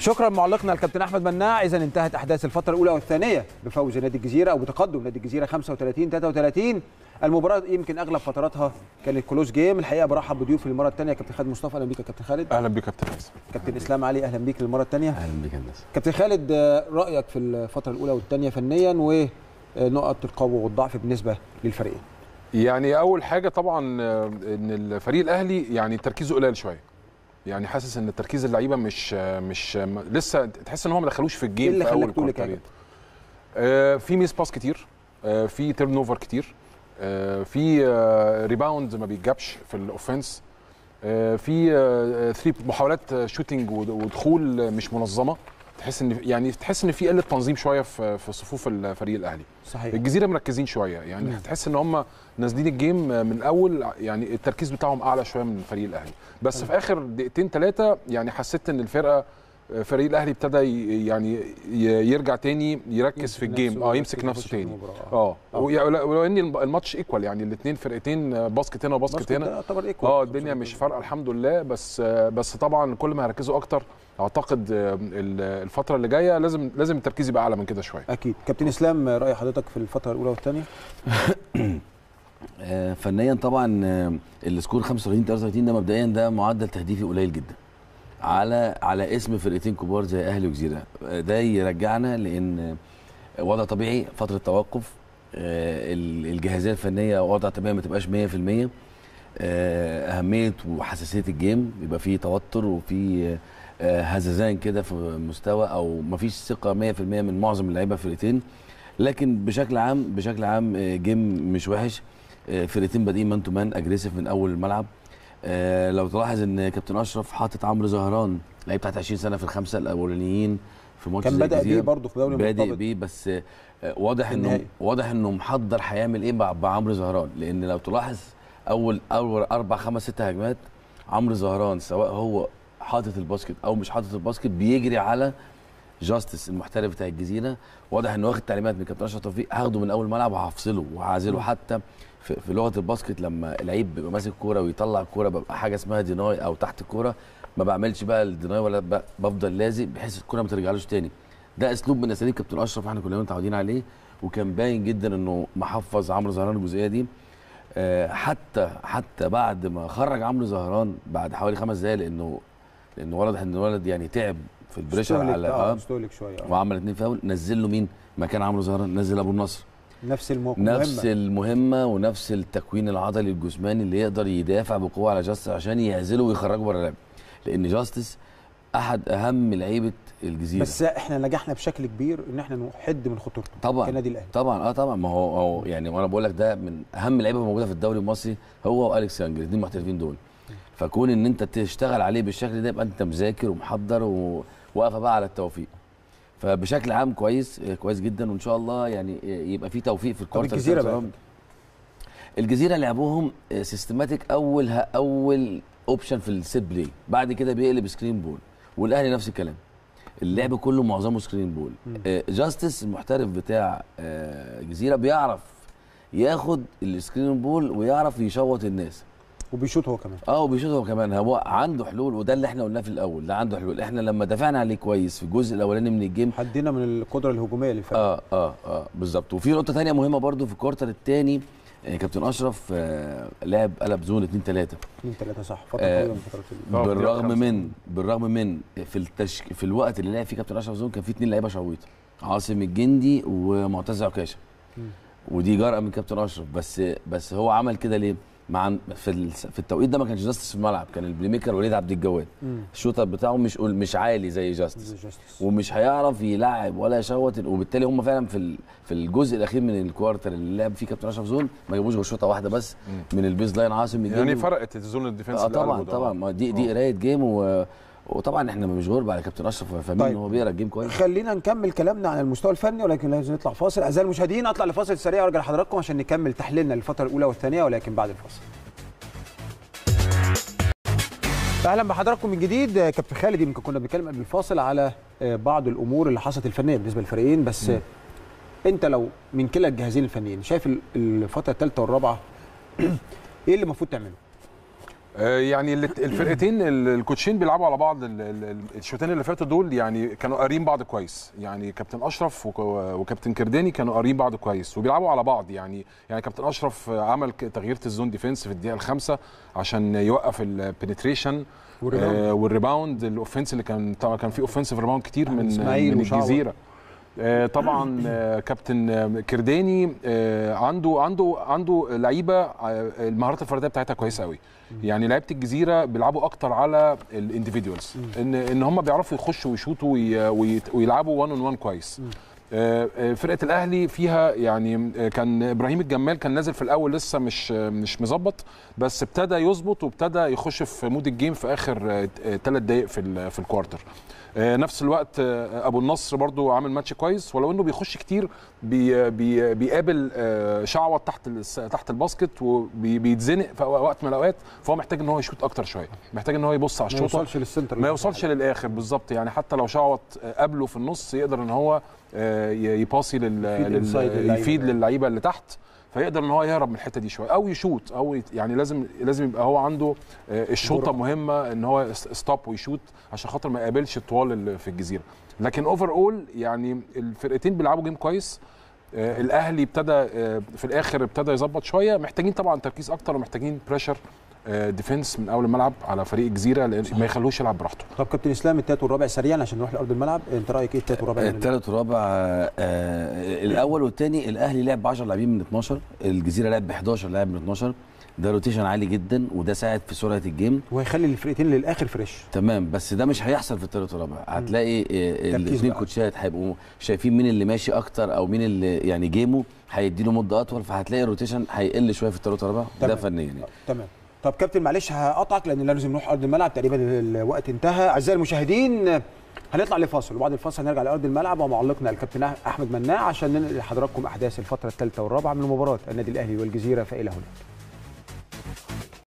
شكرا معلقنا الكابتن احمد مناع اذا انتهت احداث الفتره الاولى والثانيه بفوز نادي الجزيره او بتقدم نادي الجزيره 35 33 المباراه يمكن اغلب فتراتها كانت كلوز جيم الحقيقه برحب بضيوفي المره الثانيه كابتن خالد مصطفى اهلا بيك يا كابتن خالد اهلا بيك يا كابتن حسن كابتن اسلام علي اهلا بيك للمره الثانيه اهلا بك هندسه كابتن خالد آه، رايك في الفتره الاولى والثانيه فنيا ونقط القوه والضعف بالنسبه للفريقين يعني اول حاجه طبعا آه، ان الفريق الاهلي يعني تركيزه قليل شويه يعني حاسس ان تركيز اللعيبه مش آه، مش آه، م- لسه تحس ان هم ما دخلوش في ايه الجيم اللي في خلاك اول تقول كده كوارترين آه، في ميس باس كتير آه، في تيرن اوفر كتير آه، في آه، ريباوند ما بيتجابش في الاوفنس آه، في ثري محاولات آه، شوتينج ود- ودخول آه، مش منظمه تحس ان يعني تحس ان في قله تنظيم شويه في في صفوف الفريق الاهلي صحيح الجزيره مركزين شويه يعني مم. تحس ان هم نازلين الجيم من اول يعني التركيز بتاعهم اعلى شويه من الفريق الاهلي بس تمام. في اخر دقيقتين ثلاثه يعني حسيت ان الفرقه فريق الاهلي ابتدى ي- يعني ي- يرجع تاني يركز في الجيم اه يمسك نفسه تاني اه آه. ويع- ولو ان الماتش ايكوال يعني الاثنين فرقتين باسكت هنا وباسكت هنا يعتبر ايكوال اه الدنيا مش فارقه الحمد لله بس بس طبعا كل ما هيركزوا اكتر اعتقد آه، ال- الفتره اللي جايه لازم لازم التركيز يبقى اعلى من كده شويه اكيد كابتن اسلام آه، راي حضرتك في الفتره الاولى والثانيه آه، فنيا طبعا آه، السكور 35 33 ده مبدئيا ده معدل تهديفي قليل جدا على على اسم فرقتين كبار زي اهلي وجزيره آه، ده يرجعنا لان آه، وضع طبيعي فتره توقف آه، ال- الجاهزيه الفنيه وضع طبيعي ما تبقاش 100% آه، اهميه وحساسيه الجيم يبقى فيه توتر وفي آه، هزازان كده في مستوى او ما فيش ثقه 100% من معظم اللعيبه فرقتين لكن بشكل عام بشكل عام آه، جيم مش وحش آه، فرقتين بادئين مان تو مان اجريسيف من اول الملعب آه، لو تلاحظ ان كابتن اشرف حاطط عمرو زهران لعيب تحت 20 سنه في الخمسه الاولانيين في ماتش كان زي بدا الجزيرة. بيه برضه في دوري بادئ المرتبط بيه بس آه، واضح في انه النهائي. واضح انه محضر هيعمل ايه مع مع عمرو زهران لان لو تلاحظ اول اول اربع خمس ست هجمات عمرو زهران سواء هو حاطط الباسكت او مش حاطط الباسكت بيجري على جاستس المحترف بتاع الجزيره واضح انه واخد تعليمات من كابتن اشرف توفيق هاخده من اول ملعب وهفصله وهعزله حتى في, في لغه الباسكت لما اللعيب بيبقى ماسك الكوره ويطلع الكوره ببقى حاجه اسمها ديناي او تحت الكوره ما بعملش بقى الديناي ولا ب- بفضل لازق بحيث الكوره ما ترجعلوش تاني ده اسلوب من اساليب كابتن اشرف احنا كلنا متعودين عليه وكان باين جدا انه محفظ عمرو زهران الجزئيه دي آه، حتى حتى بعد ما خرج عمرو زهران بعد حوالي خمس دقايق لانه لانه واضح ان الولد يعني تعب في البريشر استهلك- على اه اه استهلك شويه آه. وعمل اتنين فاول نزل له مين مكان عمرو زهران نزل ابو النصر نفس الموقف نفس مهمة. المهمه ونفس التكوين العضلي الجسماني اللي يقدر يدافع بقوه على جاستس عشان يعزله ويخرجه بره اللعب لان جاستس احد اهم لعيبه الجزيره بس احنا نجحنا بشكل كبير ان احنا نحد من خطورته طبعا كنادي الاهلي طبعا اه طبعا ما هو هو يعني وانا بقول لك ده من اهم اللعيبه موجوده في الدوري المصري هو واليكس يانج الاثنين المحترفين دول فكون ان انت تشتغل عليه بالشكل ده يبقى انت مذاكر ومحضر وواقفه بقى على التوفيق فبشكل عام كويس آه، كويس جدا وان شاء الله يعني آه، يبقى في توفيق في الكوارتر الجزيرة الثالث بقى. والرابع. الجزيره لعبوهم سيستماتيك اول اول اوبشن في السيت بلاي بعد كده بيقلب سكرين بول والاهلي نفس الكلام اللعب كله معظمه سكرين بول آه، جاستس المحترف بتاع آه، جزيره بيعرف ياخد السكرين بول ويعرف يشوط الناس وبيشوط هو كمان اه وبيشوط هو كمان هو عنده حلول وده اللي احنا قلناه في الاول ده عنده حلول احنا لما دافعنا عليه كويس في الجزء الاولاني من الجيم حدينا من القدره الهجوميه للفريق اه اه اه بالظبط وفي نقطه تانية مهمه برضو في الكوارتر الثاني كابتن اشرف آه لعب قلب زون 2 3 2 3 صح فتره آه، طويله من فترات ال- آه، بالرغم خمسة. من بالرغم من في التشك في الوقت اللي لعب فيه كابتن اشرف زون كان في اثنين لعيبه شويطه عاصم الجندي ومعتز عكاشه مم. ودي جرأة من كابتن اشرف بس بس هو عمل كده ليه؟ مع في ال- في التوقيت ده ما كانش جاستس في الملعب كان البلاي ميكر وليد عبد الجواد مم. الشوتر بتاعه مش مش عالي زي جاستس زي جاستس. ومش هيعرف يلعب ولا يشوت وبالتالي هم فعلا في ال- في الجزء الاخير من الكوارتر اللي لعب فيه كابتن اشرف زون ما جابوش غير شوطه واحده بس من البيز لاين عاصم يعني الجندي. فرقت الزون الديفنس اه اللي طبعا قلبه ده. طبعا ما دي دي آه. قرايه جيم و... وطبعا احنا مش غربة على كابتن اشرف فاهمين طيب. ان هو بيقرا الجيم كويس خلينا نكمل كلامنا عن المستوى الفني ولكن لازم نطلع فاصل اعزائي المشاهدين اطلع لفاصل سريع وارجع لحضراتكم عشان نكمل تحليلنا للفتره الاولى والثانيه ولكن بعد الفاصل اهلا بحضراتكم من جديد آه، كابتن خالد يمكن كنا بنتكلم قبل الفاصل على آه، بعض الامور اللي حصلت الفنيه بالنسبه للفريقين بس آه، انت لو من كلا الجهازين الفنيين شايف ال- الفتره الثالثه والرابعه ايه اللي المفروض تعمله؟ آه، يعني الت- الفرقتين ال- الكوتشين بيلعبوا على بعض ال- ال- ال- الشوطين اللي فاتوا دول يعني كانوا قارين بعض كويس يعني كابتن اشرف وك- وكابتن كرداني كانوا قارين بعض كويس وبيلعبوا على بعض يعني يعني كابتن اشرف عمل ك- تغيير الزون ديفense في الدقيقه الخامسه عشان يوقف البنتريشن والريباوند. آه والريباوند الاوفنس اللي كان طبعا كان في اوفنسيف ريباوند كتير من إسماعيل من وشعوة. الجزيره آه، طبعا آه، كابتن آه، كرداني آه، عنده عنده عنده لعيبه آه، المهارات الفرديه بتاعتها كويسه قوي يعني لعيبه الجزيره بيلعبوا اكتر على الانديفيدوالز ان ان هم بيعرفوا يخشوا ويشوطوا وي- ويت- ويلعبوا 1 اون 1 كويس آه، آه، فرقه الاهلي فيها يعني آه، كان ابراهيم الجمال كان نازل في الاول لسه مش آه، مش مظبط بس ابتدى يظبط وابتدى يخش في مود الجيم في اخر ثلاث دقائق في ال- في الكوارتر آه، نفس الوقت آه، ابو النصر برضو عامل ماتش كويس ولو انه بيخش كتير بي بي بيقابل آه، شعوط تحت الس- تحت الباسكت وبيتزنق في وقت من الاوقات فهو محتاج ان هو يشوط اكتر شويه محتاج ان هو يبص على ما الشوطه يوصلش للسنتر ما يوصلش للاخر بالظبط يعني حتى لو شعوط قبله في النص يقدر ان هو آه، ي- يباصي لل, يفيد لل... inside للعيبة. يفيد للعيبه اللي تحت فيقدر ان هو يهرب من الحته دي شويه او يشوط او يت... يعني لازم لازم يبقى هو عنده آه، الشوطه جرأة. مهمه ان هو ستوب ويشوط عشان خاطر ما يقابلش الطوال اللي في الجزيره لكن اوفر اول يعني الفرقتين بيلعبوا جيم كويس آه، الاهلي ابتدى آه، في الاخر ابتدى يظبط شويه محتاجين طبعا تركيز اكتر ومحتاجين بريشر ديفنس من اول الملعب على فريق الجزيره لان ما يخلوش يلعب براحته طب كابتن اسلام التالت والرابع سريعا عشان نروح لارض الملعب انت رايك ايه التالت والرابع الثالث والرابع آه، آه، الاول والثاني الاهلي لعب ب 10 لاعبين من 12 الجزيره لعب ب 11 لاعب من 12 ده روتيشن عالي جدا وده ساعد في سرعه الجيم وهيخلي الفرقتين للاخر فريش تمام بس ده مش هيحصل في الثالث والرابع هتلاقي تركيز الاثنين بقى. كوتشات هيبقوا شايفين مين اللي ماشي اكتر او مين اللي يعني جيمه هيديله مده اطول فهتلاقي الروتيشن هيقل شويه في الثالث والرابع ده تمام. فنيا يعني تمام طب كابتن معلش هقطعك لان لازم نروح ارض الملعب تقريبا الوقت انتهى اعزائي المشاهدين هنطلع لفاصل وبعد الفاصل هنرجع لارض الملعب ومعلقنا الكابتن احمد مناع عشان ننقل لحضراتكم احداث الفتره الثالثه والرابعه من مباراه النادي الاهلي والجزيره فالى هناك